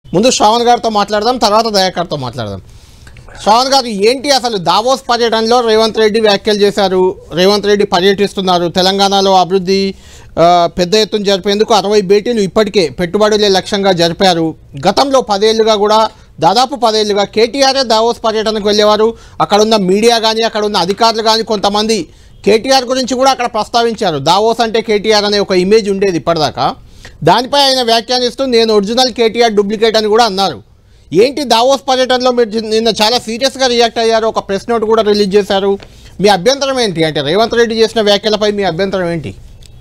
ముందు శ్రావణ్ గారితో మాట్లాడదాం తర్వాత దయాకర్తో మాట్లాడదాం శ్రావణ్ గారు ఏంటి అసలు దావోస్ పర్యటనలో రేవంత్ రెడ్డి వ్యాఖ్యలు చేశారు రేవంత్ రెడ్డి పర్యటిస్తున్నారు తెలంగాణలో అభివృద్ధి ఆ, పెద్ద ఎత్తున జరిపేందుకు అరవై భేటీలు ఇప్పటికే పెట్టుబడులే లక్ష్యంగా జరిపారు గతంలో పదేళ్లుగా కూడా దాదాపు పదేళ్లుగా కేటీఆర్ఏ దావోస్ పర్యటనకు వెళ్ళేవారు అక్కడ ఉన్న మీడియా కానీ అక్కడ ఉన్న అధికారులు కానీ కొంతమంది కేటీఆర్ గురించి కూడా అక్కడ ప్రస్తావించారు దావోస్ అంటే కేటీఆర్ అనే ఒక ఇమేజ్ ఉండేది ఇప్పటిదాకా దానిపై ఆయన వ్యాఖ్యానిస్తూ నేను ఒరిజినల్ కేటీఆర్ డూప్లికేట్ అని కూడా అన్నారు ఏంటి దావోస్ పర్యటనలో మీరు చి- నిన్న చాలా సీరియస్గా రియాక్ట్ అయ్యారు ఒక ప్రెస్ నోట్ కూడా రిలీజ్ చేశారు మీ అభ్యంతరం ఏంటి అంటే రేవంత్ రెడ్డి చేసిన వ్యాఖ్యలపై మీ అభ్యంతరం ఏంటి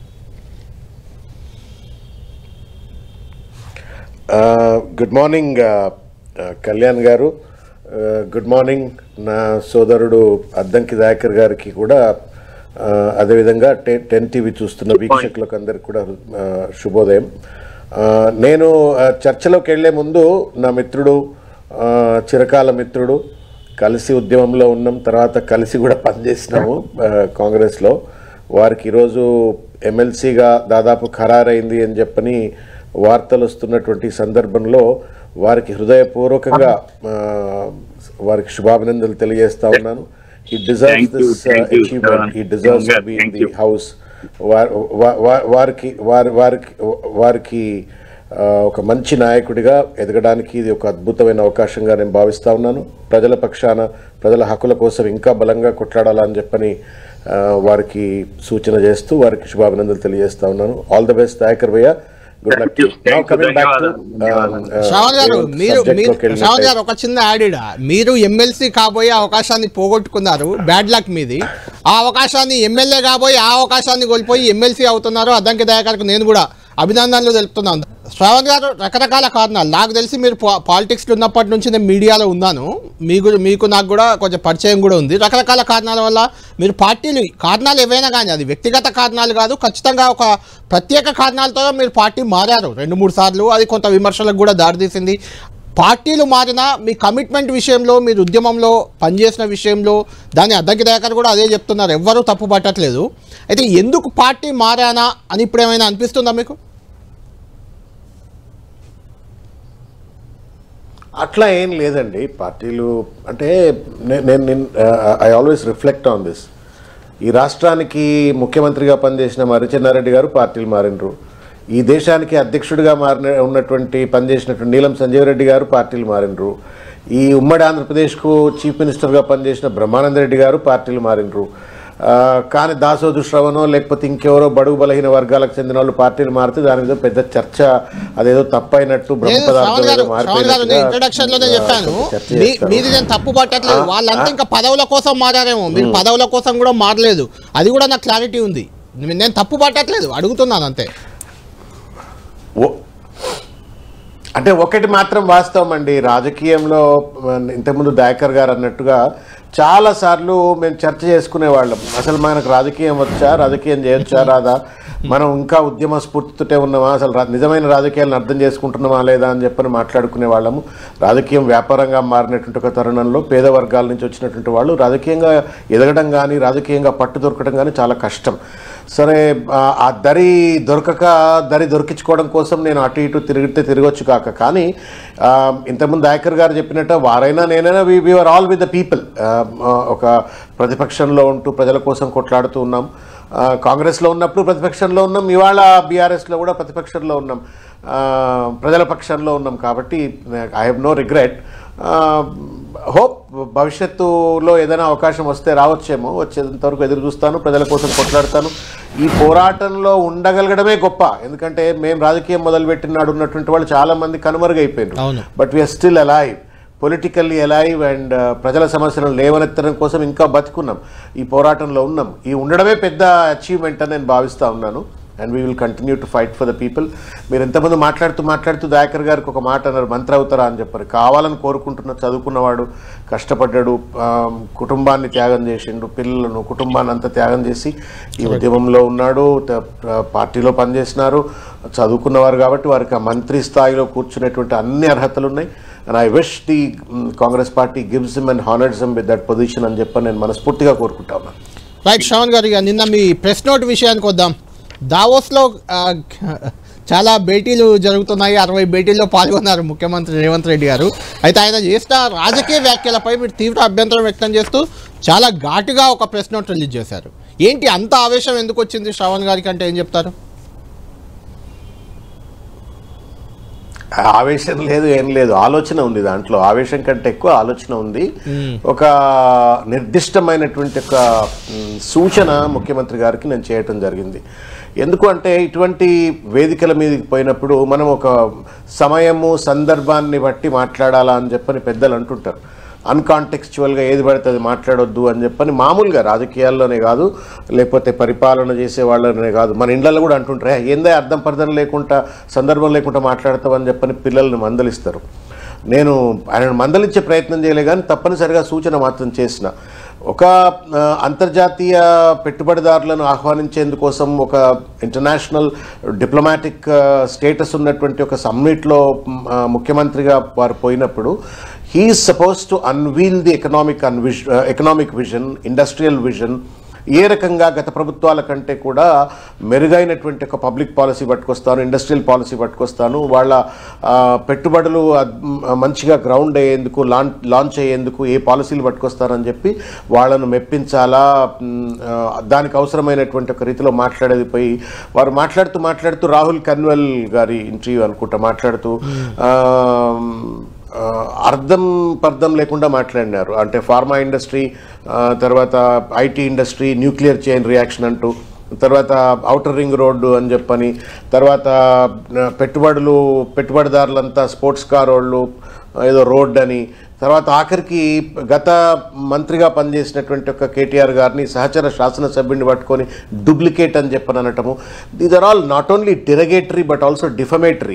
గుడ్ మార్నింగ్ కళ్యాణ్ గారు గుడ్ మార్నింగ్ నా సోదరుడు అద్దంకి దయాకర్ గారికి కూడా ఆ, అదేవిధంగా టె టెన్ టీవీ చూస్తున్న వీక్షకులకు అందరికి కూడా ఆ, శుభోదయం ఆ, నేను ఆ, చర్చలోకి వెళ్లే ముందు నా మిత్రుడు ఆ, చిరకాల మిత్రుడు కలిసి ఉద్యమంలో ఉన్నాం తర్వాత కలిసి కూడా పనిచేసినాము ఆ, కాంగ్రెస్లో వారికి ఈరోజు ఎమ్మెల్సీగా దాదాపు ఖరారైంది అని చెప్పని వార్తలు వస్తున్నటువంటి సందర్భంలో వారికి హృదయపూర్వకంగా ఆ, వారికి శుభాభినందనలు తెలియజేస్తా ఉన్నాను he deserves Thank you, this thank you, achievement he sir. Deserves to be in Thank the you. House వారికి వారి వారికి వారికి ఆ, ఒక మంచి నాయకుడిగా ఎదగడానికి ఇది ఒక అద్భుతమైన అవకాశంగా నేను భావిస్తా ఉన్నాను ప్రజల పక్షాన ప్రజల హక్కుల కోసం ఇంకా బలంగా కొట్లాడాలని చెప్పని ఆ, వారికి సూచన చేస్తూ వారికి శుభాభినందనలు తెలియజేస్తా ఉన్నాను ఆల్ ద బెస్ట్ దయాకర్ భయ్య good luck Thank you. Thank you. ధన్యవాదాలు. శ్రావణ్ గారు మీరు మీరు శ్రావణ్ గారు ఒక చిన్న యాడ్ మీరు ఎమ్మెల్సీ కాబోయే అవకాశాన్ని పోగొట్టుకున్నారు బ్యాడ్ లక్ మీది ఆ అవకాశాన్ని ఎమ్మెల్యే కాబోయి ఆ అవకాశాన్ని కోల్పోయి ఎమ్మెల్సీ అవుతున్నారు అద్దంకి దయాకర్కు నేను కూడా అభినందనలు తెలుపుతున్నాను శ్రావణ్ గారు రకరకాల కారణాలు నాకు తెలిసి మీరు పా- పాలిటిక్స్లో ఉన్నప్పటి నుంచి నేను మీడియాలో ఉన్నాను మీకు మీకు నాకు కూడా కొంచెం పరిచయం కూడా ఉంది రకరకాల కారణాల వల్ల మీరు పార్టీలు కారణాలు ఏవైనా కానీ అది వ్యక్తిగత కారణాలు కాదు ఖచ్చితంగా ఒక ప్రత్యేక కారణాలతో మీరు పార్టీ మారారు రెండు మూడు సార్లు అది కొంత విమర్శలకు కూడా దారితీసింది పార్టీలు మారినా మీ కమిట్మెంట్ విషయంలో మీరు ఉద్యమంలో పనిచేసిన విషయంలో దాని అద్దకి దయాకర్ కూడా అదే చెప్తున్నారు ఎవ్వరూ తప్పు పట్టట్లేదు అయితే ఎందుకు పార్టీ మారానా అని ఇప్పుడు ఏమైనా అనిపిస్తుందా మీకు అట్లా ఏం లేదండి పార్టీలు అంటే నే- నేను I always reflect on this ఈ రాష్ట్రానికి ముఖ్యమంత్రిగా పనిచేసిన మరిచెన్నారెడ్డి గారు పార్టీలు మారినరు ఈ దేశానికి అధ్యక్షుడిగా మారిన ఉన్నటువంటి పనిచేసినటువంటి నీలం సంజీవ్ రెడ్డి గారు పార్టీలు మారినరు ఈ ఉమ్మడి ఆంధ్రప్రదేశ్కు చీఫ్ మినిస్టర్గా పనిచేసిన బ్రహ్మానంద రెడ్డి గారు పార్టీలు మారినరు ఆ, కానీ దాసోదు శ్రవణో లేకపోతే ఇంకెవరో బడుగు బలహీన వర్గాలకు చెందిన వాళ్ళు పార్టీలు మారితే దాని మీద పెద్ద చర్చ అదేదో తప్పైనట్టు బ్రహ్మ లేదు శ్రావణ్ పదార్థం గారు ఏదో శ్రావణ్ గారు నేను ఇంట్రడక్షన్ లోనే మారిపోయినట్టుగా చెప్పాను చర్చ మీ- చేస్తారు. మీది నేను తప్పు పట్టట్లేదు ఆ, వాళ్ళంతా ఆ. ఇంకా పదవుల కోసం మారారేమో మీరు పదవుల కోసం కూడా మారలేదు అది కూడా నాకు క్లారిటీ ఉంది నేను తప్పు పట్టట్లేదు అడుగుతున్నాను అంతే ఓ- అంటే ఒకటి మాత్రం వాస్తవం అండి రాజకీయంలో ఆ, ఇంతకుముందు దయాకర్ గారు అన్నట్టుగా చాలా సార్లు మేము చర్చ చేసుకునేవాళ్ళం అసలు మనకు రాజకీయం వచ్చా రాజకీయం చేయొచ్చా రాదా మనం ఇంకా ఉద్యమ స్ఫూర్తితోటే ఉన్నామా అసలు రా- నిజమైన రాజకీయాలను అర్థం చేసుకుంటున్నామా లేదా అని చెప్పని మాట్లాడుకునే వాళ్ళము రాజకీయం వ్యాపారంగా మారినటువంటి ఒక తరుణంలో పేద వర్గాల నుంచి వచ్చినటువంటి వాళ్ళు రాజకీయంగా ఎదగడం కానీ రాజకీయంగా పట్టు దొరకడం కానీ చాలా కష్టం సరే ఆ, ఆ దరి దొరకక దరి దొరికించుకోవడం కోసం నేను అటు ఇటు తిరిగితే తిరగొచ్చు కాక కానీ ఆ, ఇంతకుముందు దయాకర్ గారు చెప్పినట్టు వారైనా నేనైనా we we're all with the people ఒక ప్రతిపక్షంలో ఉంటూ ప్రజల కోసం కొట్లాడుతూ ఉన్నాం ఆ, కాంగ్రెస్లో ఉన్నప్పుడు ప్రతిపక్షంలో ఉన్నాం ఇవాళ బీఆర్ఎస్లో కూడా ప్రతిపక్షంలో ఉన్నాం ఆ, ప్రజల పక్షంలో ఉన్నాం కాబట్టి I have no regret hope భవిష్యత్తులో ఏదైనా అవకాశం వస్తే రావచ్చేమో వచ్చేంత వరకు ఎదురు చూస్తాను ప్రజల కోసం కొట్లాడతాను ఈ పోరాటంలో ఉండగలగడమే గొప్ప ఎందుకంటే మేము రాజకీయం మొదలుపెట్టినాడు ఉన్నటువంటి వాళ్ళు చాలా మంది కనుమరుగైపోయినారు అవును. But we're still alive politically alive and ప్రజల సమస్యలను లేవనెత్తడం కోసం ఇంకా బతుకున్నాం ఈ పోరాటంలో ఉన్నాం ఈ ఉండడమే పెద్ద అచీవ్మెంట్ అని నేను భావిస్తా ఉన్నాను and we will continue to fight for the people మీరు ఎంతమంది మాట్లాడుతూ మాట్లాడుతూ దయాకర్ గారికి ఒక మాట అన్నారు మంత్రి అవుతారా అని చెప్పారు కావాలని కోరుకుంటున్న చదువుకున్నవాడు కష్టపడ్డాడు ఆ, కుటుంబాన్ని త్యాగం చేసిండు పిల్లలను కుటుంబాన్ని అంతా త్యాగం చేసి ఈ ఉద్యమంలో ఉన్నాడు త- ప్ర- పార్టీలో పనిచేసినారు చదువుకున్నవారు కాబట్టి వారికి ఆ మంత్రి స్థాయిలో కూర్చునేటువంటి అన్ని అర్హతలు ఉన్నాయి and I wish the Congress party gives him and honours him with that position అని చెప్పి నేను మనస్ఫూర్తిగా కోరుకుంటా ఉన్నాను రైట్ శ్రవణ్ గారు ఇక నిన్న మీ ప్రెస్ నోట్ విషయానికి వద్దాం దావోస్లో ఆ, చాలా భేటీలు జరుగుతున్నాయి అరవై భేటీల్లో పాల్గొన్నారు ముఖ్యమంత్రి రేవంత్ రెడ్డి గారు అయితే ఆయన చేసిన రాజకీయ వ్యాఖ్యలపై మీరు తీవ్ర అభ్యంతరం వ్యక్తం చేస్తూ చాలా ఘాటుగా ఒక ప్రెస్ నోట్ రిలీజ్ చేశారు ఏంటి అంత ఆవేశం ఎందుకు వచ్చింది శ్రవణ్ గారికి అంటే ఏం చెప్తారు ఆవేశం లేదు ఏం లేదు ఆలోచన ఉంది దాంట్లో ఆవేశం కంటే ఎక్కువ ఆలోచన ఉంది ఒక నిర్దిష్టమైనటువంటి ఒక మ్, సూచన ముఖ్యమంత్రి గారికి నేను చేయటం జరిగింది ఎందుకు అంటే ఇటువంటి వేదికల మీదకి పోయినప్పుడు మనం ఒక సమయము సందర్భాన్ని బట్టి మాట్లాడాలా అని చెప్పని పెద్దలు అంటుంటారు అన్కాంటెక్చువల్గా ఏది పడితే అది మాట్లాడొద్దు అని చెప్పని మామూలుగా రాజకీయాల్లోనే కాదు లేకపోతే పరిపాలన చేసే వాళ్ళనే కాదు మన ఇండ్లలో కూడా అంటుంటారు "ఏ, ఏందే అర్థం పర్థం లేకుండా సందర్భం లేకుండా మాట్లాడతామని చెప్పని పిల్లల్ని మందలిస్తారు నేను ఆయన మందలించే ప్రయత్నం చేయలే కానీ తప్పనిసరిగా సూచన మాత్రం చేసిన ఒక ఆ, అంతర్జాతీయ పెట్టుబడిదారులను ఆహ్వానించేందుకోసం ఒక ఇంటర్నేషనల్ డిప్లొమాటిక్ స్టేటస్ ఉన్నటువంటి ఒక సమ్మిట్లో మ్, ఆ, ముఖ్యమంత్రిగా వారు పోయినప్పుడు he suppose to unveil the economic అన్విజ్ ఎకనామిక్ విజన్ ఇండస్ట్రియల్ విజన్ ఏ రకంగా గత ప్రభుత్వాల కంటే కూడా మెరుగైనటువంటి ఒక పబ్లిక్ పాలసీ పట్టుకొస్తాను ఇండస్ట్రియల్ పాలసీ పట్టుకొస్తాను వాళ్ళ ఆ, పెట్టుబడులు అద్- మ్, మంచిగా గ్రౌండ్ అయ్యేందుకు లాంచ్ లాంచ్ అయ్యేందుకు ఏ పాలసీలు పట్టుకొస్తారని చెప్పి వాళ్ళను మెప్పించాలా మ్, ఆ, దానికి అవసరమైనటువంటి ఒక రీతిలో మాట్లాడేది పోయి వారు మాట్లాడుతూ మాట్లాడుతూ రాహుల్ కన్వల్ గారి ఇంటర్వ్యూ అనుకుంటా మాట్లాడుతూ ఆ, ఆ, అర్థం పర్థం లేకుండా మాట్లాడినారు అంటే ఫార్మా ఇండస్ట్రీ ఆ, తర్వాత IT industry nuclear chain reaction అంటూ తర్వాత ఔటర్ రింగ్ రోడ్డు అని చెప్పని తర్వాత ఆ, పెట్టుబడులు పెట్టుబడిదారులంతా స్పోర్ట్స్ కార్ వాళ్ళు ఏదో రోడ్ అని తర్వాత ఆఖరికి గత మంత్రిగా పనిచేసినటువంటి ఒక కేటీఆర్ గారిని సహచర శాసనసభ్యుడిని పట్టుకొని డూప్లికేట్ అని చెప్పని అనటము these are all not only derogatory but also defamatory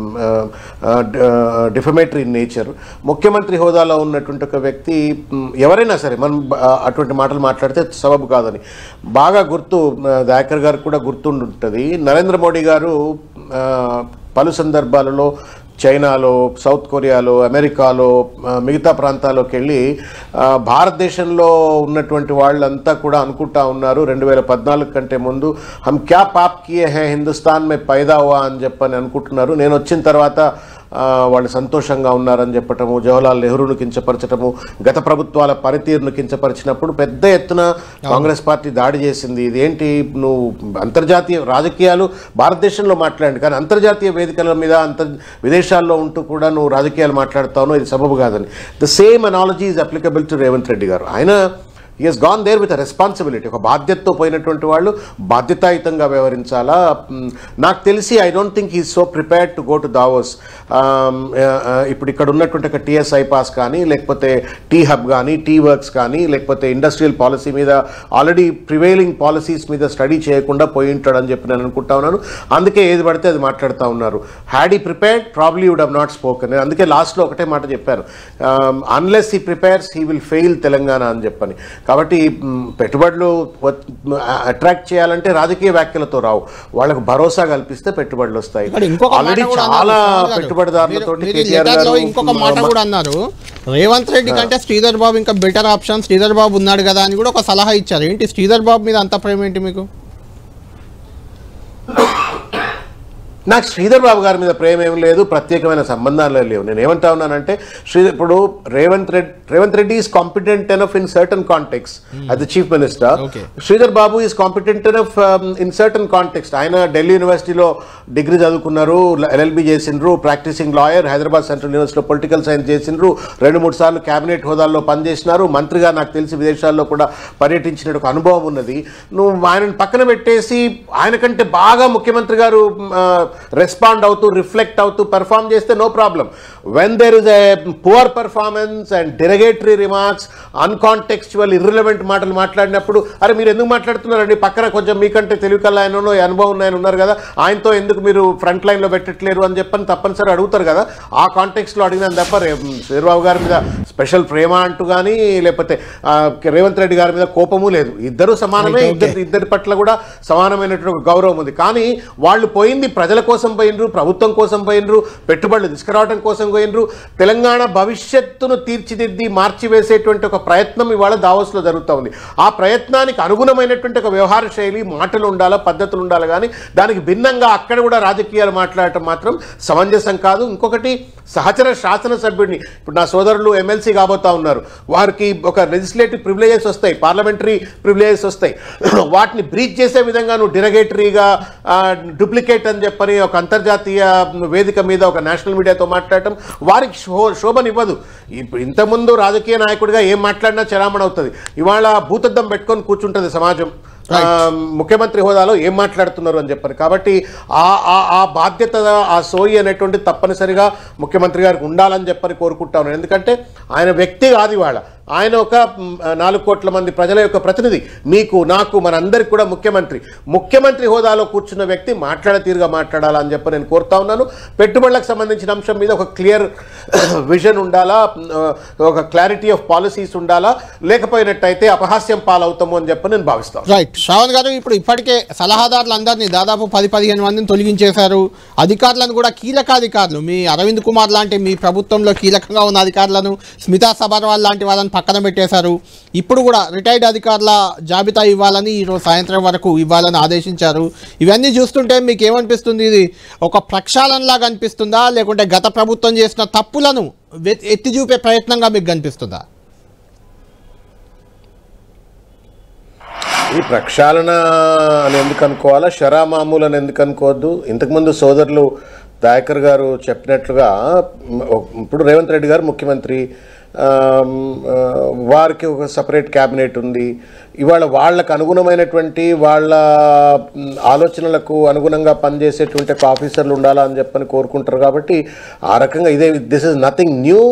defamatory in nature ముఖ్యమంత్రి హోదాలో ఉన్నటువంటి ఒక వ్యక్తి మ్, ఎవరైనా సరే మనం బ- అటువంటి మాటలు మాట్లాడితే సబబు కాదని బాగా గుర్తు ఆ, దయాకర్ గారికి కూడా గుర్తుంటుంది నరేంద్ర మోడీ గారు ఆ, పలు సందర్భాలలో చైనాలో సౌత్ కొరియాలో అమెరికాలో ఆ, మిగతా ప్రాంతాల్లోకి వెళ్ళి ఆ, భారతదేశంలో ఉన్నటువంటి వాళ్ళంతా కూడా అనుకుంటా ఉన్నారు రెండు వేల పద్నాలుగు కంటే ముందు హమ్ క్యా పాప్ కియే హే హిందుస్థాన్ మే పైదా హువా అని చెప్పని అనుకుంటున్నారు నేను వచ్చిన తర్వాత ఆ, వాళ్ళు సంతోషంగా ఉన్నారని చెప్పటము జవహర్లాల్ నెహ్రూను కించపరచటము గత ప్రభుత్వాల పనితీరును కించపరిచినప్పుడు పెద్ద ఎత్తున కాంగ్రెస్ పార్టీ దాడి చేసింది ఇదేంటి నువ్వు అంతర్జాతీయ రాజకీయాలు భారతదేశంలో మాట్లాడండి కానీ అంతర్జాతీయ వేదికల మీద అంతర్ విదేశాల్లో ఉంటూ కూడా నువ్వు రాజకీయాలు మాట్లాడుతావు ఇది సబబు కాదని the same analogy is applicable to Revanth Reddy గారు ఆయన he's gone there with responsibility ఒక బాధ్యతతో పోయినటువంటి వాళ్ళు బాధ్యతాయుతంగా వ్యవహరించాలా మ్, నాకు తెలిసి I don't think is so prepared to go to Davos ఇప్పుడు ఇక్కడ ఉన్నటువంటి ఒక టీఎస్ఐ పాస్ కానీ లేకపోతే టీ హబ్ కానీ టీ వర్క్స్ కానీ లేకపోతే ఇండస్ట్రియల్ పాలసీ మీద ఆల్రెడీ ప్రివైలింగ్ పాలసీస్ మీద స్టడీ చేయకుండా పోయి ఉంటాడని చెప్పి నేను అనుకుంటా ఉన్నాను అందుకే ఏది పడితే అది మాట్లాడుతూ ఉన్నారు had he prepared probably would have not spoken అందుకే లాస్ట్లో ఒకటే మాట చెప్పారు unless he prepares he will fail Telangana అని చెప్పని కాబట్టి మ్, పెట్టుబడులు అట్రాక్ట్ చేయాలంటే రాజకీయ వ్యాఖ్యలతో రావు వాళ్ళకు భరోసా కల్పిస్తే పెట్టుబడులు వస్తాయి ఇక్కడ ఇంకొక మాట ఆల్రెడీ కూడా అన్నారు చాలా శ్రీధర్ గారు. పెట్టుబడిదారులతో మీరు- మీరు ఈ లెటర్లో ఇంకొక మాట కూడా అన్నారు రేవంత్ రెడ్డి కంటే శ్రీధర్ బాబు ఇంకా బెటర్ ఆప్షన్ శ్రీధర్ బాబు ఉన్నాడు కదా అని కూడా ఒక సలహా ఇచ్చారు ఏంటి శ్రీధర్ బాబు మీద అంత ప్రేమ ఏంటి మీకు నాకు శ్రీధర్ బాబు గారి మీద ప్రేమ ఏం లేదు ప్రత్యేకమైన సంబంధాలు లేవు నేను ఏమంటా ఉన్నానంటే శ్రీధర్ ఇప్పుడు Revanth Reddy Revanth Reddy is competent enough in certain context at the chief minister Okay. Sridhar Babu is competent enough in certain context ఆయన ఢిల్లీ యూనివర్సిటీలో డిగ్రీ చదువుకున్నారు ఎల్ఎల్బి చేసిండ్రు ప్రాక్టీసింగ్ లాయర్ హైదరాబాద్ సెంట్రల్ యూనివర్సిటీలో పొలిటికల్ సైన్స్ చేసిండ్రు రెండు మూడు సార్లు కేబినెట్ హోదాల్లో పనిచేసినారు మంత్రిగా నాకు తెలిసి విదేశాల్లో కూడా పర్యటించిన ఒక అనుభవం ఉన్నది నువ్వు ఆయనను పక్కన పెట్టేసి ఆయన కంటే బాగా ముఖ్యమంత్రి గారు రెస్పాండ్ అవుతూ రిఫ్లెక్ట్ అవుతూ పెర్ఫామ్ చేస్తే no problem when there is a poor performance and derogatory remarks uncontextual irrelevant మాటలు మాట్లాడినప్పుడు అరే మీరు ఎందుకు మాట్లాడుతున్నారండి పక్కన కొంచెం మీకంటే తెలివికల్ ఆయన అనుభవం ఉన్న ఆయన ఉన్నారు కదా ఆయనతో ఎందుకు మీరు ఫ్రంట్ లైన్లో పెట్టట్లేరు అని చెప్పని తప్పనిసరి అడుగుతారు కదా ఆ కాంటెక్స్లో అడిగినాను తప్ప రే- శ్రీరావు గారి మీద స్పెషల్ ప్రేమ అంటూ కానీ లేకపోతే ఆ, రేవంత్ రెడ్డి గారి మీద కోపము లేదు ఇద్దరు సమానమే Right, okay. ఇద్దరు ఇద్దరి పట్ల కూడా సమానమైనటువంటి ఒక గౌరవం ఉంది కానీ వాళ్ళు పోయింది ప్రజల కోసం పోయినరు ప్రభుత్వం కోసం పోయినరు పెట్టుబడులు తీసుకురావడం కోసం పోయినరు తెలంగాణ భవిష్యత్తును తీర్చిదిద్ది మార్చివేసేటువంటి ఒక ప్రయత్నం ఇవాళ దావోస్లో జరుగుతూ ఉంది ఆ ప్రయత్నానికి అనుగుణమైనటువంటి ఒక వ్యవహార శైలి మాటలు ఉండాలా పద్ధతులు ఉండాలి కానీ దానికి భిన్నంగా అక్కడ కూడా రాజకీయాలు మాట్లాడటం మాత్రం సమంజసం కాదు ఇంకొకటి సహచర శాసనసభ్యుడిని ఇప్పుడు నా సోదరులు ఎమ్మెల్సీ కాబోతా ఉన్నారు వారికి ఒక లెజిస్లేటివ్ ప్రివిలేజెస్ వస్తాయి పార్లమెంటరీ ప్రివిలేజెస్ వస్తాయి వాటిని బ్రీచ్ చేసే విధంగా నువ్వు డిరగేటరీగా డూప్లికేట్ అని చెప్పని ఒక అంతర్జాతీయ వేదిక మీద ఒక నేషనల్ మీడియాతో మాట్లాడటం వారికి శో శోభనివ్వదు ఇప్పుడు ఇంతకుముందు రాజకీయ నాయకుడిగా ఏం మాట్లాడినా చలామణి అవుతుంది ఇవాళ భూతద్దం పెట్టుకొని కూర్చుంటుంది సమాజం ఆ, ముఖ్యమంత్రి హోదాలో ఏం మాట్లాడుతున్నారు అని చెప్పని కాబట్టి ఆ ఆ- ఆ బాధ్యత ఆ సోయి అనేటువంటి తప్పనిసరిగా ముఖ్యమంత్రి గారికి ఉండాలని చెప్పని కోరుకుంటా ఉన్నాను ఎందుకంటే ఆయన వ్యక్తి కాదు ఇవాళ ఆయన ఒక మ్, నాలుగు కోట్ల మంది ప్రజల యొక్క ప్రతినిధి మీకు నాకు మనందరికి కూడా ముఖ్యమంత్రి ముఖ్యమంత్రి హోదాలో కూర్చున్న వ్యక్తి మాట్లాడే తీరుగా మాట్లాడాలని చెప్పి నేను కోరుతా ఉన్నాను పెట్టుబడులకు సంబంధించిన అంశం మీద ఒక క్లియర్ విజన్ ఉండాలా ఆ, ఒక క్లారిటీ ఆఫ్ పాలసీస్ ఉండాలా లేకపోయినట్టయితే అపహాస్యం పాలవుతాము అని చెప్పి నేను భావిస్తాను రైట్ శ్రావణ్ గారు ఇప్పుడు ఇప్పటికే సలహాదారులందరినీ దాదాపు పది పదిహేను మందిని తొలగించేశారు అధికారులను కూడా కీలక అధికారులు మీ అరవింద్ కుమార్ లాంటి మీ ప్రభుత్వంలో కీలకంగా ఉన్న అధికారులను స్మితా సబర్వాల్ లాంటి వాళ్ళని పక్కన పెట్టేశారు ఇప్పుడు కూడా రిటైర్డ్ అధికారుల జాబితా ఇవ్వాలని ఈరోజు సాయంత్రం వరకు ఇవ్వాలని ఆదేశించారు ఇవన్నీ చూస్తుంటే మీకు ఏమనిపిస్తుంది ఇది ఒక ప్రక్షాళనలాగా అనిపిస్తుందా లేకుంటే గత ప్రభుత్వం చేసిన తప్పులను వె- ఎత్తి చూపే ప్రయత్నంగా మీకు కనిపిస్తుందా ఈ ప్రక్షాళన అని ఎందుకు అనుకోవాలా షరా మామూలు అని ఎందుకు అనుకోవద్దు ఇంతకుముందు సోదరులు దయాకర్ గారు చెప్పినట్లుగా మ్, ఇప్పుడు రేవంత్ రెడ్డి గారు ముఖ్యమంత్రి ఆమ్, ఆ, వారికి ఒక సపరేట్ క్యాబినెట్ ఉంది ఇవాళ వాళ్ళకు అనుగుణమైనటువంటి వాళ్ళ మ్, ఆలోచనలకు అనుగుణంగా పనిచేసేటువంటి ఒక ఆఫీసర్లు ఉండాలా అని చెప్పని కోరుకుంటారు కాబట్టి ఆ రకంగా ఇదే this is nothing new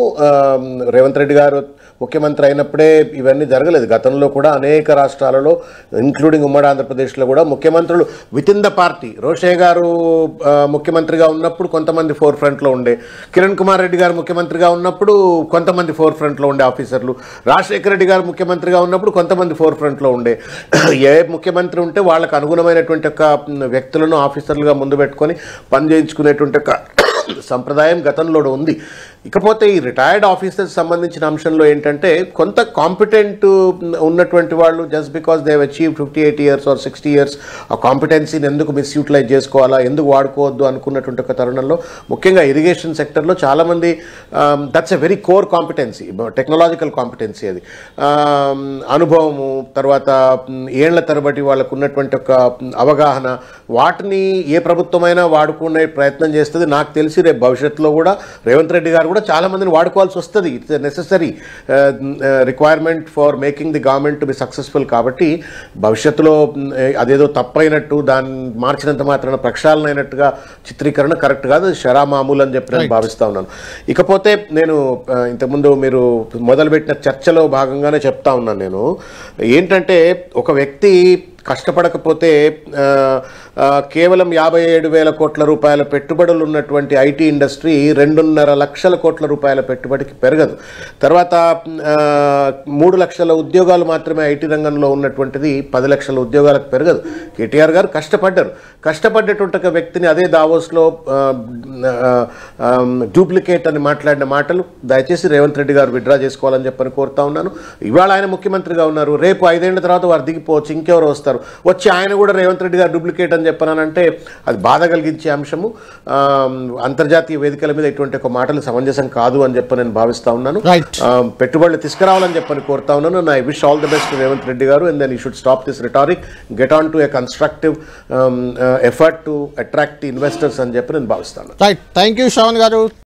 Revanth Reddy గారు ముఖ్యమంత్రి అయినప్పుడే ఇవన్నీ జరగలేదు గతంలో కూడా అనేక రాష్ట్రాలలో ఇంక్లూడింగ్ ఉమ్మడి ఆంధ్రప్రదేశ్లో కూడా ముఖ్యమంత్రులు with in the party Rosaiah గారు ఆ, ముఖ్యమంత్రిగా ఉన్నప్పుడు కొంతమంది ఫోర్ ఫ్రంట్లో ఉండే కిరణ్ కుమార్ రెడ్డి గారు ముఖ్యమంత్రిగా ఉన్నప్పుడు కొంతమంది ఫోర్ ఫ్రంట్లో ఉండే ఆఫీసర్లు రాజశేఖర రెడ్డి గారు ముఖ్యమంత్రిగా ఉన్నప్పుడు కొంతమంది ఫోర్ ఫ్రంట్లో ఉండే ఏ ముఖ్యమంత్రి ఉంటే వాళ్ళకు అనుగుణమైనటువంటి ఒక వ్యక్తులను ఆఫీసర్లుగా ముందు పెట్టుకొని పనిచేయించుకునేటువంటి ఒక సంప్రదాయం గతంలో ఉంది ఇకపోతే ఈ రిటైర్డ్ ఆఫీసర్స్ సంబంధించిన అంశంలో ఏంటంటే కొంత కాంపిటెంట్ ఉన్నటువంటి వాళ్ళు just because they achieve fifty eight years or sixty years ఆ కాంపిటెన్సీని ఎందుకు మిస్యూటిలైజ్ చేసుకోవాలా ఎందుకు వాడుకోవద్దు అనుకున్నటువంటి ఒక తరుణంలో ముఖ్యంగా ఇరిగేషన్ సెక్టర్లో చాలామంది that's a very core competency technological competency అది Um, అనుభవము తర్వాత um, ఏళ్ల తరబడి వాళ్ళకు ఉన్నటువంటి ఒక um, అవగాహన వాటిని ఏ ప్రభుత్వమైనా వాడుకునే ప్రయత్నం చేస్తుంది నాకు తెలిసి రేపు భవిష్యత్తులో కూడా రేవంత్ రెడ్డి గారు కూడా చాలా మందిని వాడుకోవాల్సి వస్తుంది it's necessary requirement for making the government to be successful కాబట్టి భవిష్యత్తులో మ్, అదేదో తప్పైనట్టు దాన్ని మార్చినంత మాత్రాన ప్రక్షాళన అయినట్టుగా చిత్రీకరణ కరెక్ట్ కాదు అది షరా మామూలు అని చెప్పి నేను భావిస్తా ఉన్నాను ఇకపోతే నేను ఆ, ఇంతకుముందు మీరు మొదలుపెట్టిన చర్చలో భాగంగానే చెప్తా ఉన్నాను నేను ఏంటంటే ఒక వ్యక్తి కష్టపడకపోతే ఆ, ఆ, కేవలం యాభై ఏడు వేల కోట్ల రూపాయల పెట్టుబడులు ఉన్నటువంటి ఐటీ ఇండస్ట్రీ రెండున్నర లక్షల కోట్ల రూపాయల పెట్టుబడికి పెరగదు తర్వాత ఆ, మూడు లక్షల ఉద్యోగాలు మాత్రమే ఐటీ రంగంలో ఉన్నటువంటిది పది లక్షల ఉద్యోగాలకు పెరగదు కేటీఆర్ గారు కష్టపడ్డారు కష్టపడ్డటువంటి ఒక వ్యక్తిని అదే దావోస్లో డూప్లికేట్ అని మాట్లాడిన మాటలు దయచేసి రేవంత్ రెడ్డి గారు విడ్రా చేసుకోవాలని చెప్పని కోరుతా ఉన్నాను ఇవాళ ఆయన ముఖ్యమంత్రిగా ఉన్నారు రేపు ఐదేళ్ల తర్వాత వారు దిగిపోవచ్చు ఇంకెవరు వస్తారు వచ్చి ఆయన కూడా రేవంత్ రెడ్డి గారు డూప్లికేట్ అని చెప్పానంటే అది బాధ కలిగించే అంశము ఆ, అంతర్జాతీయ వేదికల మీద ఇటువంటి ఒక మాటలు సమంజసం కాదు అని చెప్పి నేను భావిస్తా ఉన్నాను Right. ఆ, పెట్టుబడులు తీసుకురావాలని చెప్పని కోరుతా ఉన్నాను I wish all the best Revanth Reddy గారు and then you should stop this rhetoric get on to a constructive effort to attract investors అని చెప్పి నేను భావిస్తాను రైట్ థ్యాంక్ యూ శ్రవణ్ గారు